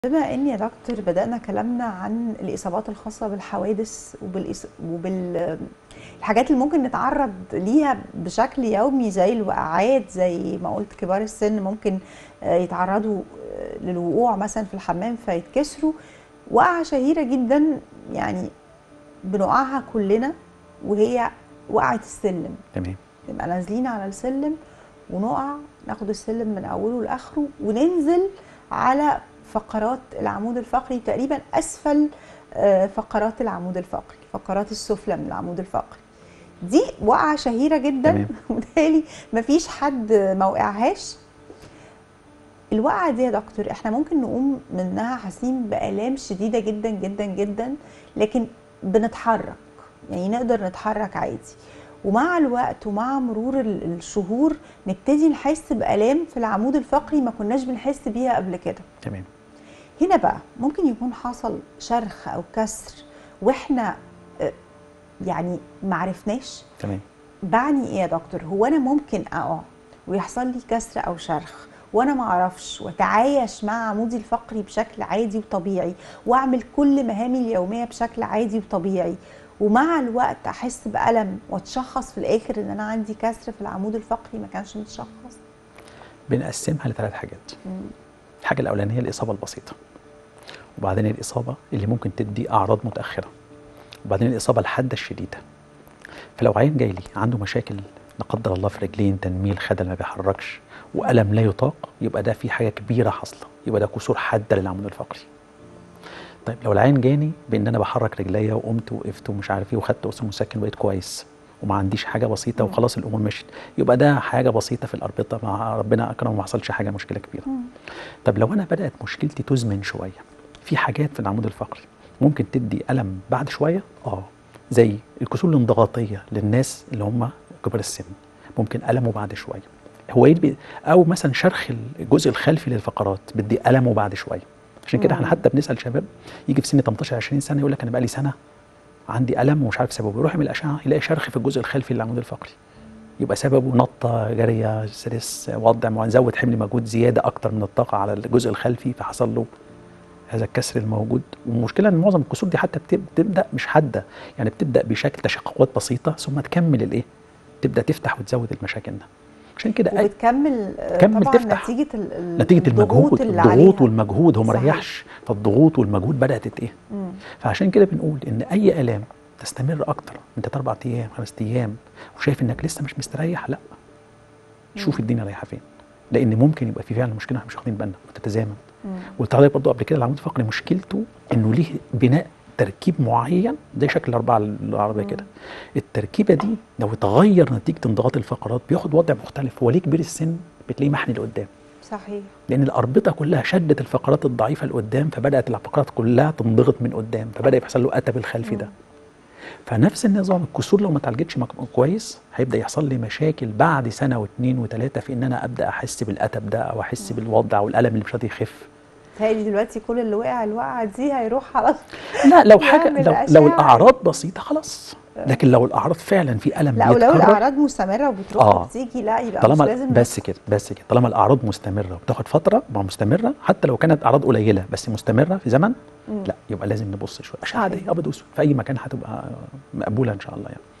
بما ان يا دكتور بدأنا كلامنا عن الإصابات الخاصة بالحوادث وبالإص... وبال الحاجات اللي ممكن نتعرض ليها بشكل يومي زي الوقعات زي ما قلت كبار السن ممكن آه، يتعرضوا آه، للوقوع مثلا في الحمام فيتكسروا وقعة شهيرة جدا يعني بنقعها كلنا وهي وقعة السلم تمام نبقى نازلين على السلم ونقع ناخد السلم من اوله لاخره وننزل على فقرات العمود الفقري تقريبا اسفل آه، فقرات العمود الفقري فقرات السفلى من العمود الفقري دي وقعه شهيره جدا تمام. وبالتالي مفيش حد ما وقعهاش الوقعه دي يا دكتور احنا ممكن نقوم منها حاسين بالام شديده جدا جدا جدا لكن بنتحرك يعني نقدر نتحرك عادي ومع الوقت ومع مرور ال- الشهور نبتدي نحس بالام في العمود الفقري ما كناش بنحس بيها قبل كده تمام هنا بقى ممكن يكون حصل شرخ او كسر واحنا آه، يعني معرفناش تمام بعني ايه يا دكتور هو انا ممكن اقع ويحصل لي كسر او شرخ وانا ما اعرفش واتعايش مع عمودي الفقري بشكل عادي وطبيعي واعمل كل مهامي اليوميه بشكل عادي وطبيعي ومع الوقت احس بالم واتشخص في الاخر ان انا عندي كسر في العمود الفقري ما كانش متشخص بنقسمها لثلاث حاجات الحاجه الاولانيه الاصابه البسيطه وبعدين الاصابه اللي ممكن تدي اعراض متاخره وبعدين الاصابه الحاده الشديده فلو عيان جاي لي عنده مشاكل لا قدر الله في رجلين تنميل خدل ما بيحركش والم لا يطاق يبقى ده في حاجه كبيره حاصله يبقى ده كسور حاده للعمود الفقري طيب لو العيان جاني بان انا بحرك رجليا وقمت وقفت ومش عارف ايه وخدت قرص مسكن وبقيت كويس وما عنديش حاجه بسيطه وخلاص الامور مشيت يبقى ده حاجه بسيطه في الاربطه مع ربنا اكرم وما حصلش حاجه مشكله كبيره طب لو انا بدات مشكلتي تزمن شويه في حاجات في العمود الفقري ممكن تدي الم بعد شويه اه زي الكسور الانضغاطيه للناس اللي هم كبار السن ممكن المه بعد شويه هو ايه بي- او مثلا شرخ الجزء الخلفي للفقرات بدي المه بعد شويه عشان كده احنا مم. حتى بنسال شباب يجي في سن 18 20 سنه يقول لك انا بقى لي سنه عندي الم ومش عارف سببه يروح يعمل اشعه يلاقي شرخ في الجزء الخلفي للعمود الفقري يبقى سببه نطه جاريه ستريس وضع معين زود حمل مجهود زياده اكتر من الطاقه على الجزء الخلفي فحصل له هذا الكسر الموجود والمشكله ان معظم الكسور دي حتى بتب- بتبدا مش حاده يعني بتبدا بشكل تشققات بسيطه ثم تكمل الايه تبدا تفتح وتزود المشاكل ده عشان كده أي- وبتكمل آه، كمل طبعا تفتح. نتيجه ال- ال- نتيجه المجهود اللي الضغوط عليها. والمجهود هو ما صحيح. ريحش فالضغوط والمجهود بدات تت- ايه مم. فعشان كده بنقول ان اي الام تستمر اكتر من ثلاث اربع ايام خمس ايام وشايف انك لسه مش مستريح لا شوف الدنيا رايحه فين لان ممكن يبقى في فعلا مشكله احنا مش واخدين بالنا وتتزامن مم. قلت لحضرتك برضه قبل كده العمود الفقري مشكلته انه ليه بناء تركيب معين زي شكل الاربعه العربيه كده التركيبه دي لو اتغير نتيجه انضغاط الفقرات بياخد وضع مختلف هو ليه كبير السن بتلاقيه محني لقدام صحيح لان الاربطه كلها شدت الفقرات الضعيفه لقدام فبدات الفقرات كلها تنضغط من قدام فبدا يحصل له اتب الخلفي ده فنفس النظام الكسور لو ما اتعالجتش مك- كويس هيبدا يحصل لي مشاكل بعد سنه واثنين وثلاثه في ان انا ابدا احس بالاتب ده او احس بالوضع والالم اللي مش راضي يخف تهيألي دلوقتي كل اللي وقع الوقعه دي هيروح على لا لو حاجه يعمل لو, أشعة. لو الاعراض بسيطه خلاص لكن لو الاعراض فعلا في الم لا ولو بيتكرر الاعراض مستمره وبتروح آه. وبتيجي لا يبقى مش طالما لازم بس كده بس كده طالما الاعراض مستمره وبتاخد فتره مع مستمره حتى لو كانت اعراض قليله بس مستمره في زمن مم. لا يبقى لازم نبص شويه اشعه صحيح. دي ابيض واسود في اي مكان هتبقى مقبوله ان شاء الله يعني